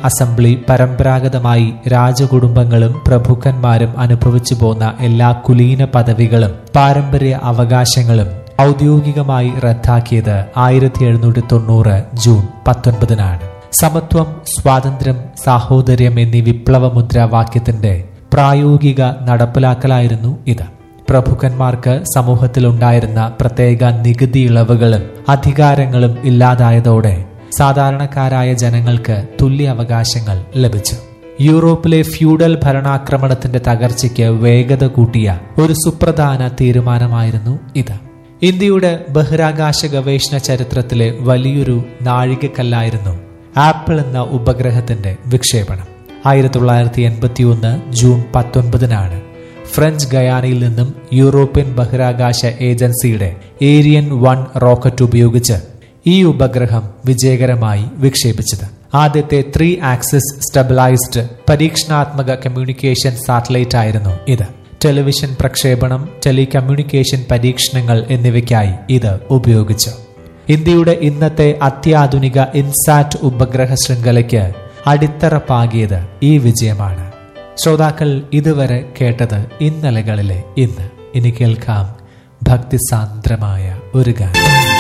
assembly പരമ്പരാഗതമായി രാജകുടുംബങ്ങളും പ്രഭുക്കന്മാരും അനുഭവിച്ചു പോന്ന എല്ലാ കുലീന പദവികളും പാരമ്പര്യ അവകാശങ്ങളും ഔദ്യോഗികമായി റദ്ദാക്കിയത് ആയിരത്തി എഴുന്നൂറ്റി തൊണ്ണൂറ് ജൂൺ പത്തൊൻപതിനാണ് സമത്വം സ്വാതന്ത്ര്യം സാഹോദര്യം എന്നീ വിപ്ലവ മുദ്രാവാക്യത്തിന്റെ പ്രായോഗിക നടപ്പിലാക്കലായിരുന്നു ഇത് പ്രഭുക്കന്മാർക്ക് സമൂഹത്തിലുണ്ടായിരുന്ന പ്രത്യേക നികുതി ഇളവുകളും അധികാരങ്ങളും ഇല്ലാതായതോടെ സാധാരണക്കാരായ ജനങ്ങൾക്ക് തുല്യ അവകാശങ്ങൾ ലഭിച്ചു യൂറോപ്പിലെ ഫ്യൂഡൽ ഭരണാക്രമണത്തിന്റെ തകർച്ചയ്ക്ക് വേഗത കൂട്ടിയ ഒരു സുപ്രധാന തീരുമാനമായിരുന്നു ഇത് ഇന്ത്യയുടെ ബഹിരാകാശ ഗവേഷണ ചരിത്രത്തിലെ വലിയൊരു നാഴികക്കല്ലായിരുന്നു ആപ്പിൾ എന്ന ഉപഗ്രഹത്തിന്റെ വിക്ഷേപണം ആയിരത്തി തൊള്ളായിരത്തി എൺപത്തി ഒന്ന് ജൂൺ പത്തൊൻപതിനാണ് ഫ്രഞ്ച് ഗയാനയിൽ നിന്നും യൂറോപ്യൻ ബഹിരാകാശ ഏജൻസിയുടെ ഏരിയൻ വൺ റോക്കറ്റ് ഉപയോഗിച്ച് ഈ ഉപഗ്രഹം വിജയകരമായി വിക്ഷേപിച്ചത് ആദ്യത്തെ ത്രീ ആക്സിസ് സ്റ്റെബിലൈസ്ഡ് പരീക്ഷണാത്മക കമ്മ്യൂണിക്കേഷൻ സാറ്റലൈറ്റ് ആയിരുന്നു ഇത് ടെലിവിഷൻ പ്രക്ഷേപണം ടെലികമ്മ്യൂണിക്കേഷൻ പരീക്ഷണങ്ങൾ എന്നിവയ്ക്കായി ഇത് ഉപയോഗിച്ചു ഇന്ത്യയുടെ ഇന്നത്തെ അത്യാധുനിക ഇൻസാറ്റ് ഉപഗ്രഹ ശൃംഖലയ്ക്ക് അടിത്തറ പാകിയത് ഈ വിജയമാണ് ശ്രോതാക്കൾ ഇതുവരെ കേട്ടത് ഇന്നലകളിലെ ഇന്ന് ഇനി കേൾക്കാം ഭക്തിസാന്ദ്രമായ ഒരു ഗാനം